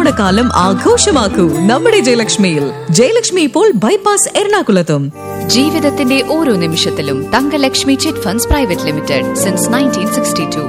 ഓണക്കാലം ആഘോഷമാക്കൂ നമ്മുടെ ജയലക്ഷ്മിയിൽ ജയലക്ഷ്മി ഇപ്പോൾ ബൈപ്പാസ് എറണാകുളത്തും ജീവിതത്തിന്റെ ഓരോ നിമിഷത്തിലും Thankalakshmi chit funds private limited since nineteen sixty two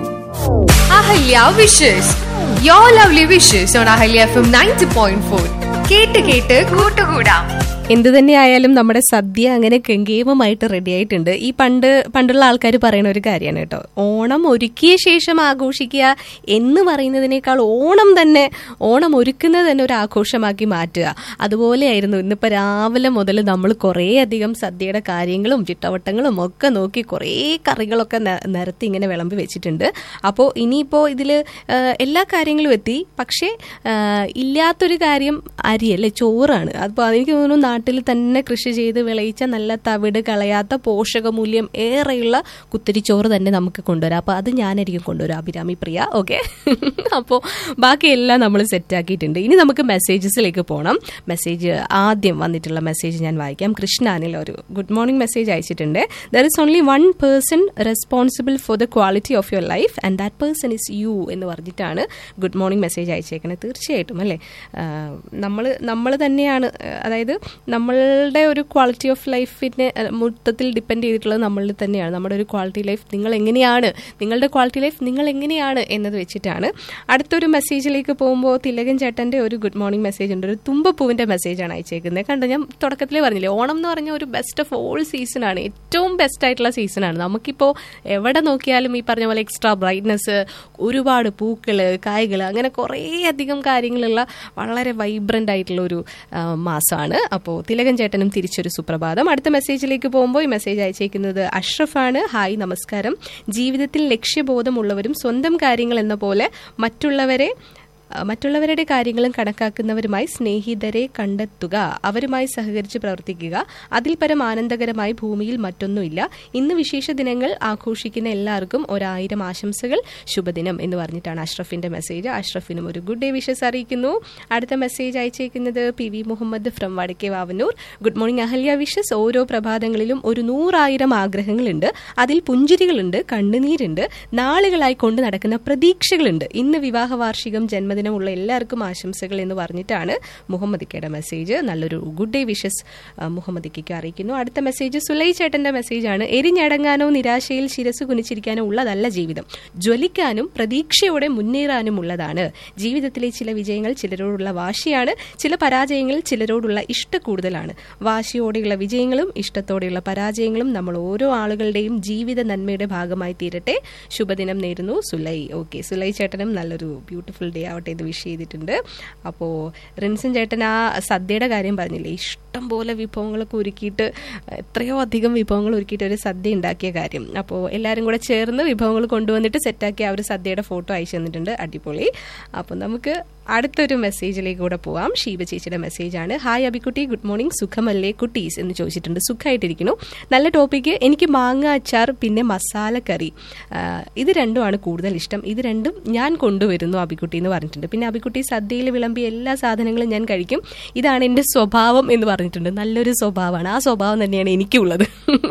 Ahalya wishes you lovely wishes on Ahalya F M ninety point four കേട്ട് കേട്ട് കൂട്ടുകൂടാം എന്ത് തന്നെയായാലും നമ്മുടെ സദ്യ അങ്ങനെ ഗംഗേമമായിട്ട് റെഡി ആയിട്ടുണ്ട് ഈ പണ്ട് പണ്ടുള്ള ആൾക്കാർ പറയുന്ന ഒരു കാര്യമാണ് കേട്ടോ ഓണം ഒരുക്കിയ ശേഷം ആഘോഷിക്കുക എന്ന് പറയുന്നതിനേക്കാൾ ഓണം തന്നെ ഓണം ഒരുക്കുന്നത് തന്നെ ഒരു ആഘോഷമാക്കി മാറ്റുക അതുപോലെയായിരുന്നു ഇന്നിപ്പോൾ രാവിലെ മുതൽ നമ്മൾ കുറേ അധികം സദ്യയുടെ കാര്യങ്ങളും ചിട്ടവട്ടങ്ങളും ഒക്കെ നോക്കി കുറേ കറികളൊക്കെ ന- നിരത്തി ഇങ്ങനെ വിളമ്പി വെച്ചിട്ടുണ്ട് അപ്പോൾ ഇനിയിപ്പോൾ ഇതിൽ എല്ലാ കാര്യങ്ങളും എത്തി പക്ഷേ ആ, ഇല്ലാത്തൊരു കാര്യം അരിയല്ലേ ചോറാണ് അപ്പോൾ എനിക്ക് തോന്നുന്നു നാട്ടിൽ തന്നെ കൃഷി ചെയ്ത് വിളയിച്ച നല്ല തവിട് കളയാത്ത പോഷകമൂല്യം ഏറെയുള്ള കുത്തിരിച്ചോറ് തന്നെ നമുക്ക് കൊണ്ടുവരാം അപ്പോൾ അത് ഞാനായിരിക്കും കൊണ്ടുവരാം അഭിരാമി പ്രിയ ഓക്കെ അപ്പോൾ ബാക്കിയെല്ലാം നമ്മൾ സെറ്റാക്കിയിട്ടുണ്ട് ഇനി നമുക്ക് മെസ്സേജസിലേക്ക് പോകണം മെസ്സേജ് ആദ്യം വന്നിട്ടുള്ള മെസ്സേജ് ഞാൻ വായിക്കാം കൃഷ്ണാനിൽ ഒരു ഗുഡ് മോർണിംഗ് മെസ്സേജ് അയച്ചിട്ടുണ്ട് there is only one person responsible for the quality of your life and that person is you എന്ന് പറഞ്ഞിട്ടാണ് ഗുഡ് മോർണിംഗ് മെസ്സേജ് അയച്ചേക്കണത് തീർച്ചയായിട്ടും അല്ലേ നമ്മൾ നമ്മൾ തന്നെയാണ് ആ, അതായത് നമ്മളുടെ ഒരു ക്വാളിറ്റി ഓഫ് ലൈഫിനെ ആ, മൊത്തത്തിൽ ഡിപ്പെൻഡ് ചെയ്തിട്ടുള്ളത് നമ്മളിൽ തന്നെയാണ് നമ്മുടെ ഒരു ക്വാളിറ്റി ലൈഫ് നിങ്ങൾ എങ്ങനെയാണ് നിങ്ങളുടെ ക്വാളിറ്റി ലൈഫ് നിങ്ങൾ എങ്ങനെയാണ് എന്നത് വെച്ചിട്ടാണ് അടുത്തൊരു മെസ്സേജിലേക്ക് പോകുമ്പോൾ തിലകൻ ചേട്ടൻ്റെ ഒരു ഗുഡ് മോർണിംഗ് മെസ്സേജ് ഉണ്ട് ഒരു തുമ്പപ്പൂവിൻ്റെ മെസ്സേജാണ് അയച്ചേക്കുന്നത് കണ്ടോ ഞാൻ തുടക്കത്തിലേ പറഞ്ഞില്ലേ ഓണം എന്ന് പറഞ്ഞ ഒരു ബെസ്റ്റ് ഓഫ് ഓൾ സീസണാണ് ഏറ്റവും ബെസ്റ്റ് ആയിട്ടുള്ള സീസണാണ് നമുക്കിപ്പോൾ എവിടെ നോക്കിയാലും ഈ പറഞ്ഞ പോലെ എക്സ്ട്രാ ബ്രൈറ്റ്നസ് ഒരുപാട് പൂക്കൾ കായ്കൾ അങ്ങനെ കുറേ അധികം കാര്യങ്ങളുള്ള വളരെ വൈബ്രൻ്റ് ആയിട്ടുള്ള ഒരു ആ, മാസമാണ് അപ്പോൾ തിലകൻ ചേട്ടനും തിരിച്ചൊരു സുപ്രഭാതം അടുത്ത മെസ്സേജിലേക്ക് പോകുമ്പോൾ ഈ മെസ്സേജ് അയച്ചേക്കുന്നത് അഷ്റഫാണ് ഹായ് നമസ്കാരം ജീവിതത്തിൽ ലക്ഷ്യബോധമുള്ളവരും സ്വന്തം കാര്യങ്ങൾ എന്ന പോലെ മറ്റുള്ളവരെ ആ, മറ്റുള്ളവരുടെ കാര്യങ്ങളും കണക്കാക്കുന്നവരുമായി സ്നേഹിതരെ കണ്ടെത്തുക അവരുമായി സഹകരിച്ച് പ്രവർത്തിക്കുക അതിൽ പരം ആനന്ദകരമായി ഭൂമിയിൽ മറ്റൊന്നുമില്ല ഇന്ന് വിശേഷ ദിനങ്ങൾ ആഘോഷിക്കുന്ന എല്ലാവർക്കും ഒരായിരം ആശംസകൾ ശുഭദിനം എന്ന് പറഞ്ഞിട്ടാണ് അഷ്റഫിന്റെ മെസ്സേജ് അഷ്റഫിനും ഒരു ഗുഡ് ഡേ വിഷസ് അറിയിക്കുന്നു അടുത്ത മെസ്സേജ് അയച്ചേക്കുന്നത് P V Muhammad from Vadakke Vavannur good morning Ahalya wishes ഓരോ പ്രഭാതങ്ങളിലും ഒരു നൂറായിരം ആഗ്രഹങ്ങളുണ്ട് അതിൽ പുഞ്ചിരികളുണ്ട് കണ്ണുനീരുണ്ട് നാളുകളായി കൊണ്ട് നടക്കുന്ന പ്രതീക്ഷകളുണ്ട് ഇന്ന് വിവാഹ വാർഷികം ജന്മദിനമുള്ള എല്ലാവർക്കും ആശംസകൾ എന്ന് പറഞ്ഞിട്ടാണ് മുഹമ്മദിക്കയുടെ മെസ്സേജ് നല്ലൊരു ഗുഡ് ഡേ വിഷസ് മുഹമ്മദിക്കയ്ക്ക് അറിയിക്കുന്നു അടുത്ത മെസ്സേജ് സുലൈ ചേട്ടന്റെ മെസ്സേജാണ് എരിഞ്ഞടങ്ങാനോ നിരാശയിൽ ശിരസ് കുനിച്ചിരിക്കാനോ ഉള്ളതല്ല ജീവിതം ജ്വലിക്കാനും പ്രതീക്ഷയോടെ മുന്നേറാനും ഉള്ളതാണ് ജീവിതത്തിലെ ചില വിജയങ്ങൾ ചിലരോടുള്ള വാശിയാണ് ചില പരാജയങ്ങൾ ചിലരോടുള്ള ഇഷ്ട കൂടുതലാണ് വാശിയോടെയുള്ള വിജയങ്ങളും ഇഷ്ടത്തോടെയുള്ള പരാജയങ്ങളും നമ്മൾ ഓരോ ആളുകളുടെയും ജീവിത നന്മയുടെ ഭാഗമായി തീരട്ടെ ശുഭദിനം നേരുന്നു സുലൈ ഓക്കെ സുലൈ ചേട്ടനും നല്ലൊരു ബ്യൂട്ടിഫുൾ ഡേ ആവട്ടെ ഇത് വിഷ് ചെയ്തിട്ടുണ്ട് അപ്പോൾ റിൻസൻ ചേട്ടൻ ആ സദ്യയുടെ കാര്യം പറഞ്ഞില്ലേ ഇഷ്ടം പോലെ വിഭവങ്ങളൊക്കെ ഒരുക്കിയിട്ട് എത്രയോ അധികം വിഭവങ്ങൾ ഒരുക്കിയിട്ട് ഒരു സദ്യ ഉണ്ടാക്കിയ കാര്യം അപ്പോൾ എല്ലാവരും കൂടെ ചേർന്ന് വിഭവങ്ങൾ കൊണ്ടുവന്നിട്ട് സെറ്റാക്കി ആ ഒരു സദ്യയുടെ ഫോട്ടോ അയച്ചു തന്നിട്ടുണ്ട് അടിപൊളി അപ്പോൾ നമുക്ക് അടുത്തൊരു മെസ്സേജിലേക്ക് കൂടെ പോവാം ഷീബ ചേച്ചിയുടെ മെസ്സേജാണ് ഹായ് അബിക്കുട്ടി ഗുഡ് മോർണിംഗ് സുഖമല്ലേ കുട്ടീസ് എന്ന് ചോദിച്ചിട്ടുണ്ട് സുഖമായിട്ടിരിക്കുന്നു നല്ല ടോപ്പിക്ക് എനിക്ക് മാങ്ങ അച്ചാർ പിന്നെ മസാല കറി ആ, ഇത് രണ്ടുമാണ് കൂടുതൽ ഇഷ്ടം ഇത് രണ്ടും ഞാൻ കൊണ്ടുവരുന്നു അബിക്കുട്ടി എന്ന് പറഞ്ഞിട്ടുണ്ട് പിന്നെ അബിക്കുട്ടി സദ്യയിൽ വിളമ്പിയ എല്ലാ സാധനങ്ങളും ഞാൻ കഴിക്കും ഇതാണ് എൻ്റെ സ്വഭാവം എന്ന് പറഞ്ഞിട്ടുണ്ട് നല്ലൊരു സ്വഭാവമാണ് ആ സ്വഭാവം തന്നെയാണ് എനിക്കുള്ളത്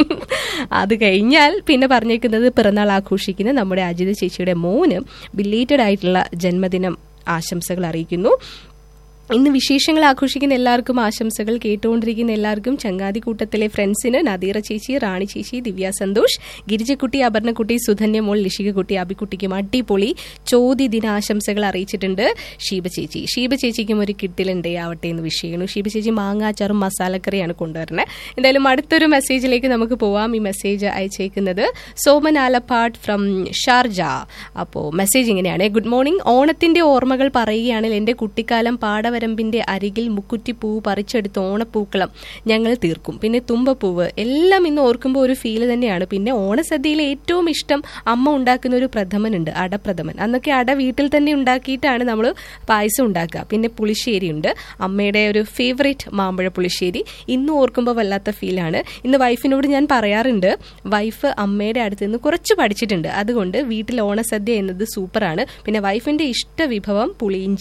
അത് കഴിഞ്ഞാൽ പിന്നെ പറഞ്ഞേക്കുന്നത് പിറന്നാൾ ആഘോഷിക്കുന്ന നമ്മുടെ അജിത ചേച്ചിയുടെ മോന് ബിലേറ്റഡ് ആയിട്ടുള്ള ജന്മദിനം ആശംസകൾ അറിയിക്കുന്നു ഇന്ന് വിശേഷങ്ങൾ ആഘോഷിക്കുന്ന എല്ലാവർക്കും ആശംസകൾ കേട്ടുകൊണ്ടിരിക്കുന്ന എല്ലാവർക്കും ചങ്ങാതി കൂട്ടത്തിലെ ഫ്രണ്ട്സിന് നദീറ ചേച്ചി റാണി ചേച്ചി ദിവ്യ സന്തോഷ് ഗിരിജക്കുട്ടി അപർണക്കുട്ടി സുധന്യ മോൾ ലിഷികക്കുട്ടി അബിക്കുട്ടിക്കും അടിപൊളി ചോദ്യ ദിനാശംസകൾ അറിയിച്ചിട്ടുണ്ട് ഷീബ ചേച്ചി ഷീബ ചേച്ചിക്കും ഒരു കിട്ടിലുണ്ടേ ആവട്ടെ എന്ന് വിഷയമാണ് ഷീബ ചേച്ചി മാങ്ങാച്ചാറും മസാലക്കറിയാണ് കൊണ്ടുവരുന്നത് എന്തായാലും അടുത്തൊരു മെസ്സേജിലേക്ക് നമുക്ക് പോവാം ഈ മെസ്സേജ് അയച്ചേക്കുന്നത് സോമൻ ആലപ്പാട് ഫ്രം ഷാർജ അപ്പോൾ മെസ്സേജ് ഇങ്ങനെയാണ് ഗുഡ് മോർണിംഗ് ഓണത്തിന്റെ ഓർമ്മകൾ പറയുകയാണെങ്കിൽ എൻ്റെ കുട്ടിക്കാലം പാടവരമ്പിന്റെ അരികിൽ മുക്കുറ്റി പൂവ് പറിച്ചെടുത്ത് ഓണപ്പൂക്കളം ഞങ്ങൾ തീർക്കും പിന്നെ തുമ്പപ്പൂവ് എല്ലാം ഇന്ന് ഓർക്കുമ്പോൾ ഒരു ഫീല് തന്നെയാണ് പിന്നെ ഓണസദ്യയിലെ ഏറ്റവും ഇഷ്ടം അമ്മ ഉണ്ടാക്കുന്ന ഒരു പ്രഥമനുണ്ട് അടപ്രഥമൻ അന്നൊക്കെ അട വീട്ടിൽ തന്നെ ഉണ്ടാക്കിയിട്ടാണ് നമ്മൾ പായസം ഉണ്ടാക്കുക പിന്നെ പുളിശ്ശേരി ഉണ്ട് അമ്മയുടെ ഒരു ഫേവറേറ്റ് മാമ്പഴ പുളിശ്ശേരി ഇന്ന് ഓർക്കുമ്പോൾ വല്ലാത്ത ഫീലാണ് ഇന്ന് വൈഫിനോട് ഞാൻ പറയാറുണ്ട് വൈഫ് അമ്മയുടെ അടുത്ത് നിന്ന് കുറച്ച് പഠിച്ചിട്ടുണ്ട് അതുകൊണ്ട് വീട്ടിൽ ഓണസദ്യ എന്നത് സൂപ്പറാണ് പിന്നെ വൈഫിന്റെ ഇഷ്ട വിഭവം പുളിയിഞ്ചി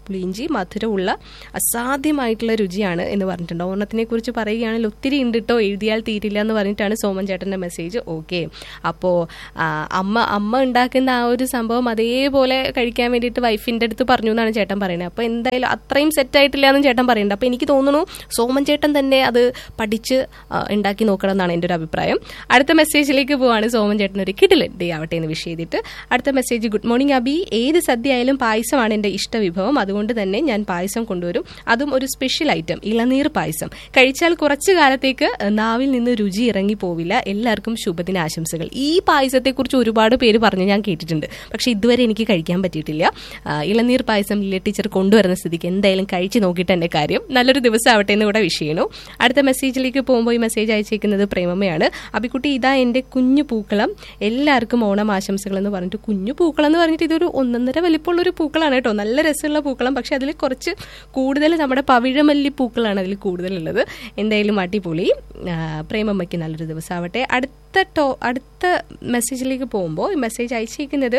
പുളിയിഞ്ചി മധുരമുള്ള അസാധ്യമായിട്ടുള്ള രുചിയാണ് എന്ന് പറഞ്ഞിട്ടുണ്ട് ഓണത്തിനെ കുറിച്ച് പറയുകയാണെങ്കിൽ ഒത്തിരി ഉണ്ട് കേട്ടോ എഴുതിയാൽ തീരില്ല എന്ന് പറഞ്ഞിട്ടാണ് സോമൻ ചേട്ടന്റെ മെസ്സേജ് ഓക്കെ അപ്പോൾ അമ്മ അമ്മ ഉണ്ടാക്കുന്ന ആ ഒരു സംഭവം അതേപോലെ കഴിക്കാൻ വേണ്ടിയിട്ട് വൈഫിന്റെ അടുത്ത് പറഞ്ഞു എന്നാണ് ചേട്ടൻ പറയുന്നത് അപ്പോൾ എന്തായാലും അത്രയും സെറ്റ് ആയിട്ടില്ല എന്ന് ചേട്ടൻ പറയുന്നുണ്ട് അപ്പോൾ എനിക്ക് തോന്നുന്നു സോമൻ ചേട്ടൻ തന്നെ അത് പഠിച്ച് ആ, ഉണ്ടാക്കി നോക്കണം എന്നാണ് എൻ്റെ ഒരു അഭിപ്രായം അടുത്ത മെസ്സേജിലേക്ക് പോവാണ് സോമൻ ചേട്ടൻ ഒരു കിടിലൻ ഡേ ആവട്ടെ എന്ന് വിഷ് ചെയ്തിട്ട് അടുത്ത മെസ്സേജ് ഗുഡ് മോർണിംഗ് അബി ഏത് സദ്യ ആയാലും പായസമാണ് എൻ്റെ ഇഷ്ട വിഭവം അതുകൊണ്ട് തന്നെ ഞാൻ പായസം കൊണ്ടുവരും അതും ഒരു സ്പെഷ്യൽ ഐറ്റം ഇളനീർ പായസം കഴിച്ചാൽ കുറച്ചു കാലത്തേക്ക് നാവിൽ നിന്ന് രുചി ഇറങ്ങി പോവില്ല എല്ലാവർക്കും ശുഭദിന ആശംസകൾ ഈ പായസത്തെക്കുറിച്ച് ഒരുപാട് പേര് പറഞ്ഞ് ഞാൻ കേട്ടിട്ടുണ്ട് പക്ഷെ ഇതുവരെ എനിക്ക് കഴിക്കാൻ പറ്റിയിട്ടില്ല ആ, ഇളനീർ പായസം ലില്ല ടീച്ചർ കൊണ്ടുവരുന്ന സ്ഥിതിക്ക് എന്തായാലും കഴിച്ച് നോക്കിയിട്ട് എൻ്റെ കാര്യം നല്ലൊരു ദിവസം ആവട്ടെ എന്ന് കൂടെ വിഷ് ചെയ്യണു അടുത്ത മെസ്സേജിലേക്ക് പോകുമ്പോൾ ഈ മെസ്സേജ് അയച്ചേക്കുന്നത് പ്രേമമ്മയാണ് അബിക്കുട്ടി ഇതാ എൻ്റെ കുഞ്ഞു പൂക്കളം എല്ലാവർക്കും ഓണം ആശംസകൾ എന്ന് പറഞ്ഞിട്ട് കുഞ്ഞു പൂക്കളം എന്ന് പറഞ്ഞിട്ട് ഇതൊരു ഒന്നൊന്നര വലിപ്പമുള്ള ഒരു പൂക്കളാണ് കേട്ടോ നല്ല രസമുള്ള പൂക്കളം പക്ഷെ അതിൽ കുറച്ച് കൂടുതൽ നമ്മുടെ പവിഴമല്ലി പൂക്കളാണ് അതിൽ കൂടുതലുള്ളത് എന്തായാലും അടിപൊളി ആ, പ്രേമമ്മയ്ക്ക് നല്ലൊരു ദിവസം ആവട്ടെ അടുത്ത ടോ അടുത്ത മെസ്സേജിലേക്ക് പോകുമ്പോൾ ഈ മെസ്സേജ് അയച്ചേക്കുന്നത്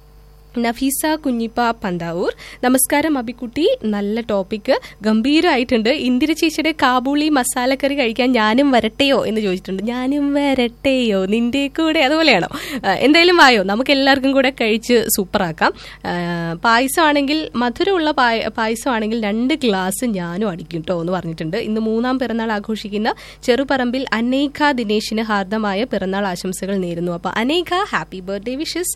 നഫീസ കുഞ്ഞിപ്പ പന്താവൂർ നമസ്കാരം അബിക്കുട്ടി നല്ല ടോപ്പിക്ക് ഗംഭീരമായിട്ടുണ്ട് ഇന്ദിര ചേച്ചിയുടെ കാബൂളി മസാലക്കറി കഴിക്കാൻ ഞാനും വരട്ടെയോ എന്ന് ചോദിച്ചിട്ടുണ്ട് ഞാനും വരട്ടെയോ നിന്റെ കൂടെ അതുപോലെയാണോ ആ, എന്തായാലും വായോ നമുക്ക് എല്ലാവർക്കും കൂടെ കഴിച്ച് സൂപ്പറാക്കാം ആ, പായസമാണെങ്കിൽ മധുരമുള്ള പായ- പായസമാണെങ്കിൽ രണ്ട് ഗ്ലാസ് ഞാനും അടിക്കും കേട്ടോ എന്ന് പറഞ്ഞിട്ടുണ്ട് ഇന്ന് മൂന്നാം പിറന്നാൾ ആഘോഷിക്കുന്ന ചെറുപറമ്പിൽ അനേക ദിനേശിന് ഹാർദമായ പിറന്നാൾ ആശംസകൾ നേരുന്നു അപ്പോൾ അനേക happy birthday wishes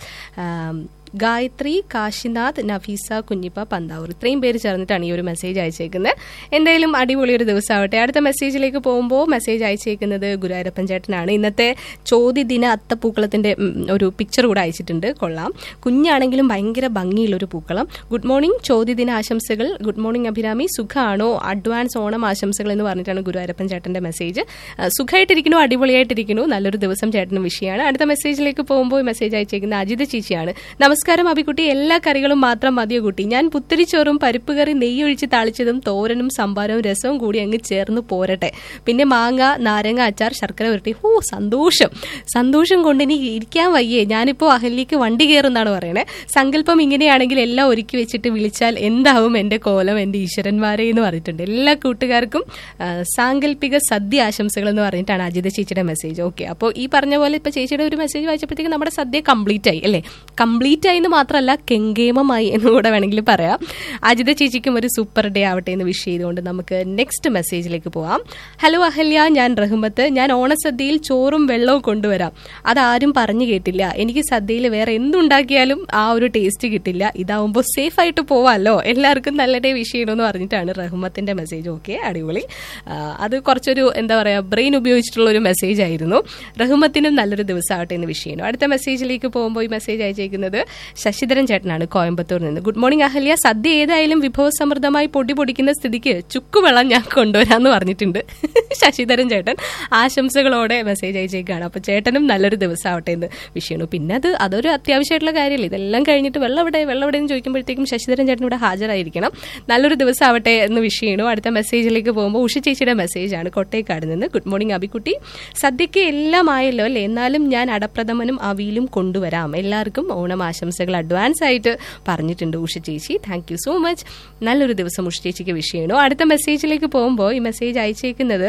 Gayathri Kashinath Nafeesa Kunhippa Panthavoor ഇത്രയും പേര് ചേർന്നിട്ടാണ് ഈ ഒരു മെസ്സേജ് അയച്ചേക്കുന്നത് എന്തായാലും അടിപൊളി ഒരു ദിവസമാവട്ടെ അടുത്ത മെസ്സേജിലേക്ക് പോകുമ്പോൾ മെസ്സേജ് അയച്ചേക്കുന്നത് ഗുരുവായൂരപ്പൻ ചേട്ടനാണ് ഇന്നത്തെ ചോദ്യദിന അത്തപ്പൂക്കളത്തിന്റെ ഉം, ഒരു പിക്ചർ കൂടെ അയച്ചിട്ടുണ്ട് കൊള്ളാം കുഞ്ഞാണെങ്കിലും ഭയങ്കര ഭംഗിയുള്ളൊരു പൂക്കളം ഗുഡ് മോർണിംഗ് ചോദ്യദിന ആശംസകൾ ഗുഡ് മോർണിംഗ് അഭിരാമി സുഖാണോ അഡ്വാൻസ് ഓണം ആശംസകൾ എന്ന് പറഞ്ഞിട്ടാണ് ഗുരുവായൂരപ്പൻ ചേട്ടന്റെ മെസ്സേജ് ആ, സുഖമായിട്ടിരിക്കുന്നു അടിപൊളിയായിട്ടിരിക്കുന്നു നല്ലൊരു ദിവസം ചേട്ടന് വിഷയമാണ് അടുത്ത മെസ്സേജിലേക്ക് പോകുമ്പോൾ ഈ മെസ്സേജ് അയച്ചേക്കുന്ന അജിത ചേച്ചിയാണ് നമസ്കാരം അഭിക്കുട്ടി എല്ലാ കറികളും മാത്രം മതിയോ കുട്ടി ഞാൻ പുത്തരിച്ചോറും പരിപ്പ് കറി നെയ്യൊഴിച്ച് താളിച്ചതും തോരനും സംഭാരവും രസവും കൂടി അങ്ങ് ചേർന്ന് പോരട്ടെ പിന്നെ മാങ്ങ നാരങ്ങ അച്ചാർ ശർക്കര ഉരുട്ടി ഓ സന്തോഷം സന്തോഷം കൊണ്ട് ഇനി ഇരിക്കാൻ വയ്യേ ഞാനിപ്പോ അഹല്യക്ക് വണ്ടി കയറുന്നാണ് പറയണേ സങ്കല്പം ഇങ്ങനെയാണെങ്കിൽ എല്ലാം ഒരുക്കി വെച്ചിട്ട് വിളിച്ചാൽ എന്താവും എന്റെ കോലം എന്റെ ഈശ്വരന്മാരെ എന്ന് പറഞ്ഞിട്ടുണ്ട് എല്ലാ കൂട്ടുകാർക്കും ആ, സാങ്കല്പിക സദ്യ ആശംസകൾ എന്ന് പറഞ്ഞിട്ടാണ് അജിത ചേച്ചിയുടെ മെസ്സേജ് ഓക്കെ അപ്പോൾ ഈ പറഞ്ഞ പോലെ ഇപ്പൊ ചേച്ചിയുടെ ഒരു മെസ്സേജ് വായിച്ചപ്പോഴത്തേക്ക് നമ്മുടെ സദ്യ കംപ്ലീറ്റ് ആയി അല്ലേ കംപ്ലീറ്റ് ആയി എന്ന് മാത്രമല്ല കെങ്കേമമായി എന്ന് കൂടെ വേണമെങ്കിൽ പറയാം അജിത ചേച്ചിക്കും ഒരു സൂപ്പർ ഡേ ആവട്ടെ എന്ന് വിഷ് ചെയ്തുകൊണ്ട് നമുക്ക് നെക്സ്റ്റ് മെസ്സേജിലേക്ക് പോവാം ഹലോ അഹല്യ ഞാൻ റഹ്മത്ത് ഞാൻ ഓണസദ്യയിൽ ചോറും വെള്ളവും കൊണ്ടുവരാം അതാരും പറഞ്ഞു കേട്ടില്ല എനിക്ക് സദ്യയിൽ വേറെ എന്തുണ്ടാക്കിയാലും ആ ഒരു ടേസ്റ്റ് കിട്ടില്ല ഇതാവുമ്പോൾ സേഫ് ആയിട്ട് പോവാമല്ലോ എല്ലാവർക്കും നല്ല ഡേ വിഷ് ചെയ്യണമെന്ന് പറഞ്ഞിട്ടാണ് റഹ്മത്തിന്റെ മെസ്സേജ് ഓക്കെ അടിപൊളി ആ, അത് കുറച്ചൊരു എന്താ പറയാ ബ്രെയിൻ ഉപയോഗിച്ചിട്ടുള്ള ഒരു മെസ്സേജ് ആയിരുന്നു റഹ്മത്തിനും നല്ലൊരു ദിവസമാവട്ടെ എന്ന് വിഷ് ചെയ്യുന്നു അടുത്ത മെസ്സേജിലേക്ക് പോകുമ്പോൾ ഈ മെസ്സേജ് അയച്ചേക്കുന്നത് ശശിധരൻ ചേട്ടനാണ് കോയമ്പത്തൂരിൽ നിന്ന് ഗുഡ് മോർണിംഗ് അഹല്യ സദ്യ ഏതായാലും വിഭവസമൃദ്ധമായി പൊടി പൊടിക്കുന്ന സ്ഥിതിക്ക് ചുക്കുവെള്ളം ഞാൻ കൊണ്ടുവരാമെന്ന് പറഞ്ഞിട്ടുണ്ട് ശശിധരൻ ചേട്ടൻ ആശംസകളോടെ മെസ്സേജ് അയച്ചേക്കാണ് അപ്പൊ ചേട്ടനും നല്ലൊരു ദിവസമാവട്ടെ എന്ന് വിഷ് ചെയ്യുന്നു പിന്നെ അത് അതൊരു അത്യാവശ്യമായിട്ടുള്ള കാര്യമല്ലേ ഇതെല്ലാം കഴിഞ്ഞിട്ട് വെള്ളം എവിടെ വെള്ളം എവിടെ എന്ന് ചോദിക്കുമ്പോഴത്തേക്കും ശശിധരൻ ചേട്ടൻ ഇവിടെ ഹാജരായിരിക്കണം നല്ലൊരു ദിവസമാവട്ടെ എന്ന് വിഷ് ചെയ്യണു അടുത്ത മെസ്സേജിലേക്ക് പോകുമ്പോൾ ഉഷ ചേച്ചിയുടെ മെസ്സേജാണ് കൊട്ടേക്കാട് നിന്ന് ഗുഡ് മോർണിംഗ് അബിക്കുട്ടി സദ്യക്ക് എല്ലാം ആയല്ലോ അല്ലേ എന്നാലും ഞാൻ അടപ്രഥമനും അവിയിലും കൊണ്ടുവരാം എല്ലാവർക്കും ഓണം ആശംസകൾ അഡ്വാൻസ് ആയിട്ട് പറഞ്ഞിട്ടുണ്ട് ഉഷ ചേച്ചി താങ്ക് യു സോ മച്ച് നല്ലൊരു ദിവസം ഉഷ ചേച്ചിക്ക് വിഷ് ചെയ്യണു അടുത്ത മെസ്സേജിലേക്ക് പോകുമ്പോൾ ഈ മെസ്സേജ് അയച്ചേക്കുന്നത്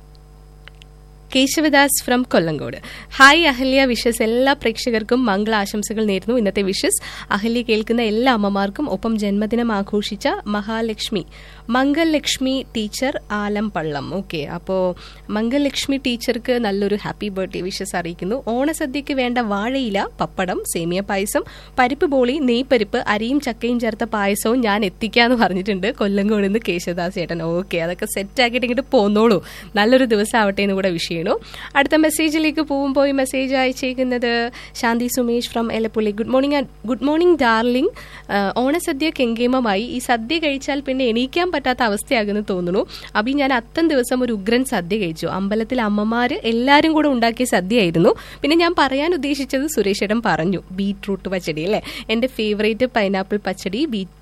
Keshavadas from Kollengode hi Ahalya wishes എല്ലാ പ്രേക്ഷകർക്കും മംഗള ആശംസകൾ നേരുന്നു ഇന്നത്തെ വിഷസ് അഹല്യ കേൾക്കുന്ന എല്ലാ അമ്മമാർക്കും ഒപ്പം ജന്മദിനം ആഘോഷിച്ച മഹാലക്ഷ്മി മംഗലക്ഷ്മി ടീച്ചർ ആലം പള്ളം ഓക്കെ അപ്പോൾ മംഗലക്ഷ്മി ടീച്ചർക്ക് നല്ലൊരു ഹാപ്പി ബർത്ത്ഡേ വിഷസ് അറിയിക്കുന്നു ഓണസദ്യക്ക് വേണ്ട വാഴയില പപ്പടം സേമിയ പായസം പരിപ്പ് ബോളി നെയ്പരിപ്പ് അരിയും ചക്കയും ചേർത്ത പായസവും ഞാൻ എത്തിക്കാന്ന് പറഞ്ഞിട്ടുണ്ട് കൊല്ലങ്കോട് നിന്ന് കേശവദാസ് ചേട്ടൻ ഓക്കെ അതൊക്കെ സെറ്റ് ആക്കിയിട്ട് ഇങ്ങോട്ട് പോന്നോളൂ നല്ലൊരു ദിവസം ആവട്ടെ എന്ന് കൂടെ വിഷ് ചെയ്യണു അടുത്ത മെസ്സേജിലേക്ക് പോകുമ്പോൾ ഈ മെസ്സേജ് അയച്ചേക്കുന്നത് Shanthi Sumesh from Elappully good morning good morning darling ഓണസദ്യ കെങ്കേമമായി ഈ സദ്യ കഴിച്ചാൽ പിന്നെ എണീക്കാൻ പറ്റാത്ത അവസ്ഥയാകുന്നു തോന്നുന്നു അബി ഞാൻ അത്തം ദിവസം ഒരു ഉഗ്രൻ സദ്യ കഴിച്ചു അമ്പലത്തിൽ അമ്മമാര് എല്ലാരും കൂടെ ഉണ്ടാക്കിയ സദ്യയായിരുന്നു പിന്നെ ഞാൻ പറയാൻ ഉദ്ദേശിച്ചത് സുരേഷേടം പറഞ്ഞു ബീറ്റ്റൂട്ട് പച്ചടി അല്ലേ എന്റെ ഫേവറേറ്റ് പൈനാപ്പിൾ പച്ചടി ബീറ്റ്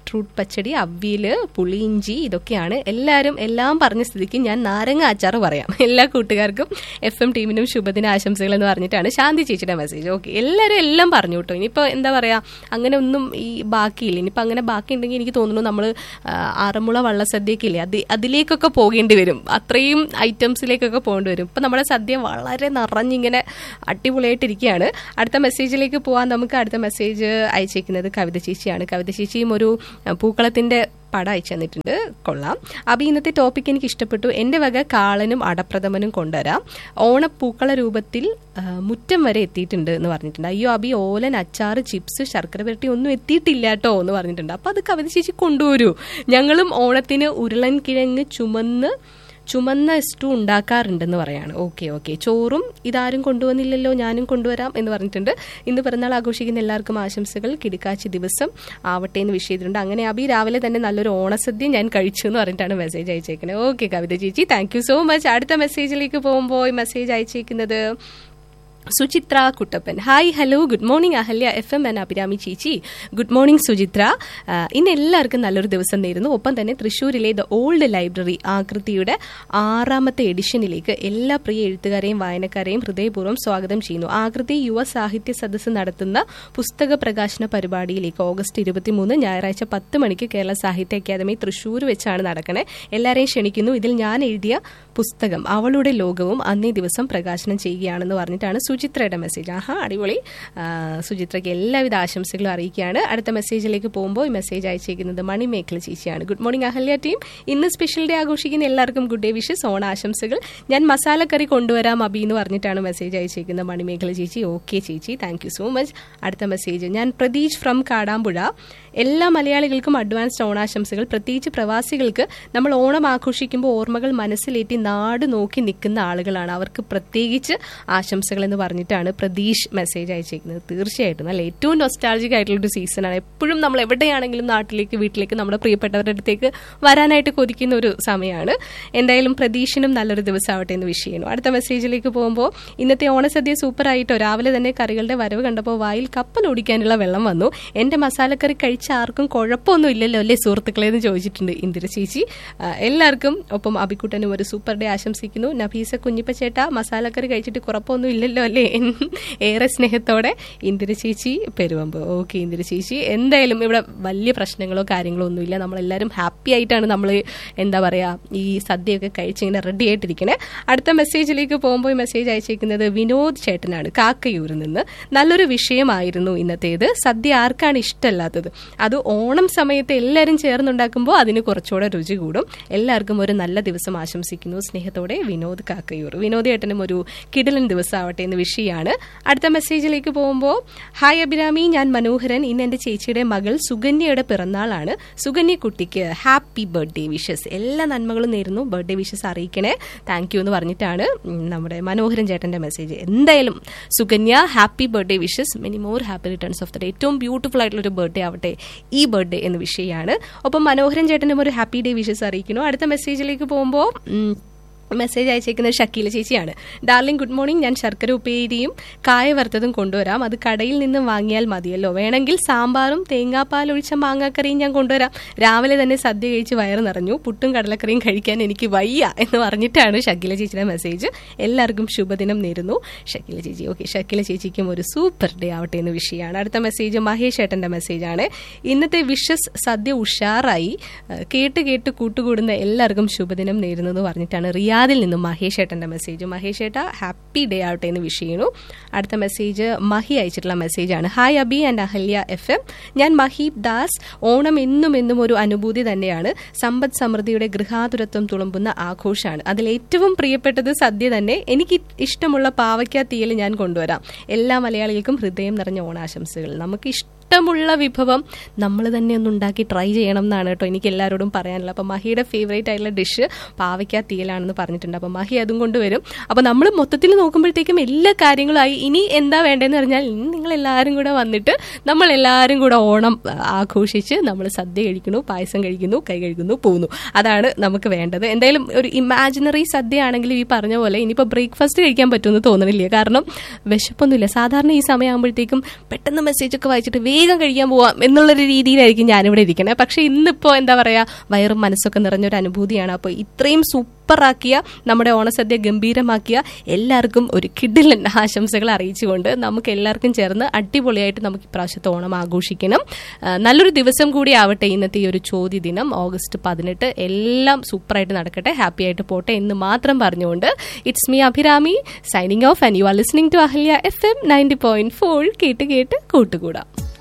ബീട്രൂട്ട് പച്ചടി അവിയല് പുളിയിഞ്ചി ഇതൊക്കെയാണ് എല്ലാവരും എല്ലാം പറഞ്ഞ സ്ഥിതിക്ക് ഞാൻ നാരങ്ങ അച്ചാർ പറയാം എല്ലാ കൂട്ടുകാർക്കും എഫ് എം ടീമിനും ശുഭദിന ആശംസകൾ എന്ന് പറഞ്ഞിട്ടാണ് ശാന്തി ചേച്ചിയുടെ മെസ്സേജ് ഓക്കെ എല്ലാവരും എല്ലാം പറഞ്ഞു കേട്ടോ ഇനിയിപ്പോൾ എന്താ പറയാ അങ്ങനെ ഒന്നും ഈ ബാക്കിയില്ല ഇനിയിപ്പോൾ അങ്ങനെ ബാക്കി ഉണ്ടെങ്കിൽ എനിക്ക് തോന്നുന്നു നമ്മൾ ആറന്മുള വള്ളസദ്യയൊക്കെ ഇല്ലേ അത് അതിലേക്കൊക്കെ പോകേണ്ടി വരും അത്രയും ഐറ്റംസിലേക്കൊക്കെ പോകേണ്ടി വരും ഇപ്പം നമ്മുടെ സദ്യ വളരെ നിറഞ്ഞിങ്ങനെ അടിപൊളിയായിട്ടിരിക്കുകയാണ് അടുത്ത മെസ്സേജിലേക്ക് പോകാൻ നമുക്ക് അടുത്ത മെസ്സേജ് അയച്ചേക്കുന്നത് കവിത ചേച്ചിയാണ് കവിത ചേച്ചിയും ഒരു അഹ്, പൂക്കളത്തിന്റെ പടം അയച്ചു തന്നിട്ടുണ്ട് കൊള്ളാം അബി ഇന്നത്തെ ടോപ്പിക് എനിക്ക് ഇഷ്ടപ്പെട്ടു എൻ്റെ വക കാളനും അടപ്രഥമനും കൊണ്ടുവരാം ഓണപ്പൂക്കള രൂപത്തിൽ ആ, മുറ്റം വരെ എത്തിയിട്ടുണ്ട് എന്ന് പറഞ്ഞിട്ടുണ്ട് അയ്യോ അബി ഓലൻ അച്ചാറ് ചിപ്സ് ശർക്കര പുരട്ടി ഒന്നും എത്തിയിട്ടില്ല കേട്ടോ എന്ന് പറഞ്ഞിട്ടുണ്ട് അപ്പൊ അത് കവിത ചേച്ചി കൊണ്ടുവരൂ ഞങ്ങളും ഓണത്തിന് ഉരുളൻ കിഴങ്ങ് ചുമന്ന് ചുമന്ന സ്റ്റൂ ഉണ്ടാക്കാറുണ്ടെന്ന് പറയാണ് ഓക്കെ ഓക്കെ ചോറും ഇതാരും കൊണ്ടുവന്നില്ലല്ലോ ഞാനും കൊണ്ടുവരാം എന്ന് പറഞ്ഞിട്ടുണ്ട് ഇന്ന് പിറന്നാൾ ആഘോഷിക്കുന്ന എല്ലാവർക്കും ആശംസകൾ കിടക്കാച്ചി ദിവസം ആവട്ടെ എന്ന് വിഷ് ചെയ്തിട്ടുണ്ട് അങ്ങനെ അബി രാവിലെ തന്നെ നല്ലൊരു ഓണസദ്യ ഞാൻ കഴിച്ചു എന്ന് പറഞ്ഞിട്ടാണ് മെസ്സേജ് അയച്ചേക്കുന്നത് ഓക്കെ കവിത ചേച്ചി താങ്ക് യു സോ മച്ച് അടുത്ത മെസ്സേജിലേക്ക് പോകുമ്പോൾ മെസ്സേജ് അയച്ചേക്കുന്നത് Suchitra Kuttappan hi hello good morning Ahalya F M N Abhirami ചേച്ചി ഗുഡ് മോർണിംഗ് സുചിത്ര ആ, ഇന്ന് എല്ലാവർക്കും നല്ലൊരു ദിവസം നേരുന്നു ഒപ്പം തന്നെ തൃശ്ശൂരിലെ ദ ഓൾഡ് ലൈബ്രറി ആകൃതിയുടെ ആറാമത്തെ എഡിഷനിലേക്ക് എല്ലാ പ്രിയ എഴുത്തുകാരെയും വായനക്കാരെയും ഹൃദയപൂർവ്വം സ്വാഗതം ചെയ്യുന്നു ആകൃതി യുവ സാഹിത്യ സദസ്സ് നടത്തുന്ന പുസ്തക പ്രകാശന പരിപാടിയിലേക്ക് ഓഗസ്റ്റ് ഇരുപത്തിമൂന്ന് ഞായറാഴ്ച പത്ത് മണിക്ക് കേരള സാഹിത്യ അക്കാദമി തൃശ്ശൂർ വെച്ചാണ് നടക്കണേ എല്ലാവരെയും ക്ഷണിക്കുന്നു ഇതിൽ ഞാൻ എഴുതിയ പുസ്തകം അവളുടെ ലോകവും അന്നേ ദിവസം പ്രകാശനം ചെയ്യുകയാണെന്ന് പറഞ്ഞിട്ടാണ് സുചിത്രയുടെ മെസ്സേജ് ആഹാ അടിപൊളി ആ, സുചിത്രയ്ക്ക് എല്ലാവിധ ആശംസകളും അറിയിക്കുകയാണ് അടുത്ത മെസ്സേജിലേക്ക് പോകുമ്പോൾ ഈ മെസ്സേജ് അയച്ചേക്കുന്നത് മണിമേഖല ചേച്ചിയാണ് ഗുഡ് മോർണിംഗ് അഹല്യ ടീം ഇന്ന് സ്പെഷ്യൽ ഡേ ആഘോഷിക്കുന്ന എല്ലാവർക്കും ഗുഡ് ഡേ വിഷസ് ഓണ ആശംസകൾ ഞാൻ മസാലക്കറി കൊണ്ടുവരാം അബി എന്ന് പറഞ്ഞിട്ടാണ് മെസ്സേജ് അയച്ചേക്കുന്നത് മണിമേഖല ചേച്ചി ഓക്കെ ചേച്ചി താങ്ക് യു സോ മച്ച് അടുത്ത മെസ്സേജ് ഞാൻ പ്രതീഷ് ഫ്രം കാടാമ്പുഴ എല്ലാ മലയാളികൾക്കും അഡ്വാൻസ്ഡ് ഓണാശംസകൾ പ്രത്യേകിച്ച് പ്രവാസികൾക്ക് നമ്മൾ ഓണം ആഘോഷിക്കുമ്പോൾ ഓർമ്മകൾ മനസ്സിലേറ്റി നാട് നോക്കി നിൽക്കുന്ന ആളുകളാണ് അവർക്ക് പ്രത്യേകിച്ച് ആശംസകൾ എന്ന് പറഞ്ഞിട്ടാണ് പ്രതീഷ് മെസ്സേജ് അയച്ചേക്കുന്നത് തീർച്ചയായിട്ടും അല്ല ഏറ്റവും നൊസ്റ്റാൾജിക് ആയിട്ടുള്ള ഒരു സീസണാണ് എപ്പോഴും നമ്മൾ എവിടെയാണെങ്കിലും നാട്ടിലേക്ക് വീട്ടിലേക്ക് നമ്മുടെ പ്രിയപ്പെട്ടവരുടെ അടുത്തേക്ക് വരാനായിട്ട് കൊതിക്കുന്ന ഒരു സമയമാണ് എന്തായാലും പ്രതീഷിനും നല്ലൊരു ദിവസമാവട്ടെ എന്ന് വിഷ് ചെയ്യുന്നു അടുത്ത മെസ്സേജിലേക്ക് പോകുമ്പോൾ ഇന്നത്തെ ഓണസദ്യ സൂപ്പർ ആയിട്ടോ രാവിലെ തന്നെ കറികളുടെ വരവ് കണ്ടപ്പോൾ വായിൽ കപ്പൽ ഓടിക്കാനുള്ള വെള്ളം വന്നു എന്റെ മസാലക്കറി കഴിച്ച ആർക്കും കുഴപ്പമൊന്നും ഇല്ലല്ലോ അല്ലേ സുഹൃത്തുക്കളെ എന്ന് ചോദിച്ചിട്ടുണ്ട് ഇന്ദിര ചേച്ചി ആ, എല്ലാവർക്കും ഒപ്പം അബിക്കുട്ടനും ഒരു സൂപ്പർ ഡേ ആശംസിക്കുന്നു നഫീസ കുഞ്ഞിപ്പച്ചേട്ട മസാലക്കറി കഴിച്ചിട്ട് കുഴപ്പമൊന്നും ഇല്ലല്ലോ അല്ലേ എന്ന് ഏറെ സ്നേഹത്തോടെ ഇന്ദിര ചേച്ചി പെരുവമ്പ് ഓക്കെ ഇന്ദിര ചേച്ചി എന്തായാലും ഇവിടെ വലിയ പ്രശ്നങ്ങളോ കാര്യങ്ങളോ ഒന്നുമില്ല നമ്മളെല്ലാവരും ഹാപ്പി ആയിട്ടാണ് നമ്മൾ എന്താ പറയാ ഈ സദ്യയൊക്കെ കഴിച്ചിങ്ങനെ റെഡി ആയിട്ടിരിക്കണേ അടുത്ത മെസ്സേജിലേക്ക് പോകുമ്പോൾ ഈ മെസ്സേജ് അയച്ചേക്കുന്നത് വിനോദ് ചേട്ടനാണ് കാക്കയൂരിൽ നിന്ന് നല്ലൊരു വിഷയമായിരുന്നു ഇന്നത്തേത് സദ്യ ആർക്കാണ് ഇഷ്ടമല്ലാത്തത് അത് ഓണം സമയത്ത് എല്ലാവരും ചേർന്നുണ്ടാക്കുമ്പോൾ അതിന് കുറച്ചുകൂടെ രുചി കൂടും എല്ലാവർക്കും ഒരു നല്ല ദിവസം ആശംസിക്കുന്നു സ്നേഹത്തോടെ വിനോദ് കാക്കയൂർ വിനോദ് ഏട്ടനും ഒരു കിടലൻ ദിവസമാവട്ടെ എന്ന് വിഷയമാണ് അടുത്ത മെസ്സേജിലേക്ക് പോകുമ്പോൾ ഹായ് അഭിരാമി ഞാൻ മനോഹരൻ ഇന്ന് എൻ്റെ ചേച്ചിയുടെ മകൾ സുകന്യയുടെ പിറന്നാളാണ് സുകന്യ കുട്ടിക്ക് ഹാപ്പി ബർത്ത്ഡേ വിഷസ് എല്ലാ നന്മകളും നേരുന്നു ബർത്ത്ഡേ വിഷസ് അറിയിക്കണേ താങ്ക് യു എന്ന് പറഞ്ഞിട്ടാണ് ഉം, നമ്മുടെ മനോഹരൻ ചേട്ടന്റെ മെസ്സേജ് എന്തായാലും Sukanya happy birthday wishes many more happy returns of the day ഏറ്റവും ബ്യൂട്ടിഫുൾ ആയിട്ടുള്ള ഒരു ബർത്ത്ഡേ ആവട്ടെ ഈ ബർത്ത്ഡേ എന്ന വിഷയമാണ് ഒപ്പം മനോഹരൻ ചേട്ടനും ഒരു ഹാപ്പി ഡേ വിഷസ് അറിയിക്കുന്നു അടുത്ത മെസ്സേജിലേക്ക് പോകുമ്പോൾ മെസ്സേജ് അയച്ചേക്കുന്നത് ഷക്കീല ചേച്ചിയാണ് ഡാർലിംഗ് ഗുഡ് മോർണിംഗ് ഞാൻ ശർക്കര ഉപ്പേരിയും കായ വറുത്തതും കൊണ്ടുവരാം അത് കടയിൽ നിന്ന് വാങ്ങിയാൽ മതിയല്ലോ വേണമെങ്കിൽ സാമ്പാറും തേങ്ങാപ്പാൽ ഒഴിച്ച മാങ്ങാക്കറിയും ഞാൻ കൊണ്ടുവരാം രാവിലെ തന്നെ സദ്യ കഴിച്ച് വയറ് നിറഞ്ഞു പുട്ടും കടലക്കറിയും കഴിക്കാൻ എനിക്ക് വയ്യ എന്ന് പറഞ്ഞിട്ടാണ് ഷക്കീല ചേച്ചിയുടെ മെസ്സേജ് എല്ലാവർക്കും ശുഭദിനം നേരുന്നു ഷക്കീല ചേച്ചി ഓക്കെ ഷക്കീല ചേച്ചിക്കും ഒരു സൂപ്പർ ഡേ ആവട്ടെ എന്ന് വിഷയമാണ് അടുത്ത മെസ്സേജ് മഹേഷ് ഏട്ടന്റെ മെസ്സേജാണ് ഇന്നത്തെ വിഷസ് സദ്യ ഉഷാറായി ഏഹ് കേട്ട് കേട്ട് കൂട്ടുകൂടുന്ന എല്ലാവർക്കും ശുഭദിനം നേരുന്നു എന്ന് പറഞ്ഞിട്ടാണ് റിയാദിൽ നിന്നും മഹേഷ് ഏട്ടന്റെ മെസ്സേജ് മഹേഷ് ഏട്ട ഹാപ്പി ഡേ ആവട്ടെ എന്ന് വിഷ് ചെയ്യുന്നു അടുത്ത മെസ്സേജ് മഹി അയച്ചിട്ടുള്ള മെസ്സേജാണ് hi Abi and Ahalya F M ഞാൻ മഹീബ് ദാസ് ഓണം എന്നും എന്നും ഒരു അനുഭൂതി തന്നെയാണ് സമ്പദ് സമൃദ്ധിയുടെ ഗൃഹാതുരത്വം തുളുമ്പുന്ന ആഘോഷമാണ് അതിൽ ഏറ്റവും പ്രിയപ്പെട്ടത് സദ്യ തന്നെ എനിക്ക് ഇഷ്ടമുള്ള പാവയ്ക്ക തീയൽ ഞാൻ കൊണ്ടുവരാം എല്ലാ മലയാളികൾക്കും ഹൃദയം നിറഞ്ഞ ഓണാശംസകൾ നമുക്ക് ഇഷ്ടമുള്ള വിഭവം നമ്മൾ തന്നെ ഒന്ന് ഉണ്ടാക്കി ട്രൈ ചെയ്യണം എന്നാണ് കേട്ടോ എനിക്ക് എല്ലാവരോടും പറയാനുള്ളത് അപ്പം മഹിയുടെ ഫേവറേറ്റ് ആയിട്ടുള്ള ഡിഷ് പാവയ്ക്ക തീയലാണെന്ന് പറഞ്ഞിട്ടുണ്ട് അപ്പം മഹി അതും കൊണ്ടുവരും അപ്പം നമ്മൾ മൊത്തത്തിൽ നോക്കുമ്പോഴത്തേക്കും എല്ലാ കാര്യങ്ങളായി ഇനി എന്താ വേണ്ടതെന്ന് പറഞ്ഞാൽ ഇനി നിങ്ങൾ എല്ലാവരും കൂടെ വന്നിട്ട് നമ്മൾ എല്ലാവരും കൂടെ ഓണം ആ, ആഘോഷിച്ച് നമ്മൾ സദ്യ കഴിക്കുന്നു പായസം കഴിക്കുന്നു കൈ കഴിക്കുന്നു പോകുന്നു അതാണ് നമുക്ക് വേണ്ടത് എന്തായാലും ഒരു ഇമാജിനറി സദ്യ ആണെങ്കിലും ഈ പറഞ്ഞ പോലെ ഇനിയിപ്പോൾ ബ്രേക്ക്ഫാസ്റ്റ് കഴിക്കാൻ പറ്റുമെന്ന് തോന്നണില്ല കാരണം വിശപ്പൊന്നുമില്ല സാധാരണ ഈ സമയമാകുമ്പോഴത്തേക്കും പെട്ടെന്ന് മെസ്സേജ് ഒക്കെ വായിച്ചിട്ട് വേഗം വേഗം കഴിക്കാൻ പോവാം എന്നുള്ളൊരു രീതിയിലായിരിക്കും ഞാനിവിടെ ഇരിക്കണേ പക്ഷെ ഇന്നിപ്പോ എന്താ പറയാ വയറും മനസ്സൊക്കെ നിറഞ്ഞൊരു അനുഭൂതിയാണ് അപ്പോൾ ഇത്രയും സൂപ്പറാക്കിയ നമ്മുടെ ഓണസദ്യ ഗംഭീരമാക്കിയ എല്ലാവർക്കും ഒരു കിഡിലൻ ആശംസകൾ അറിയിച്ചുകൊണ്ട് നമുക്ക് എല്ലാവർക്കും ചേർന്ന് അടിപൊളിയായിട്ട് നമുക്ക് ഇപ്രാവശ്യത്തെ ഓണം ആഘോഷിക്കണം ആ, നല്ലൊരു ദിവസം കൂടി ആവട്ടെ ഇന്നത്തെ ഈ ഒരു ചോദ്യ ദിനം ഓഗസ്റ്റ് പതിനെട്ട് എല്ലാം സൂപ്പറായിട്ട് നടക്കട്ടെ ഹാപ്പി ആയിട്ട് പോട്ടെ എന്ന് മാത്രം പറഞ്ഞുകൊണ്ട് it's me Abhirami signing off and you are listening to Ahalya F M ninety point four കേട്ട് കേട്ട് കൂട്ടുകൂടാം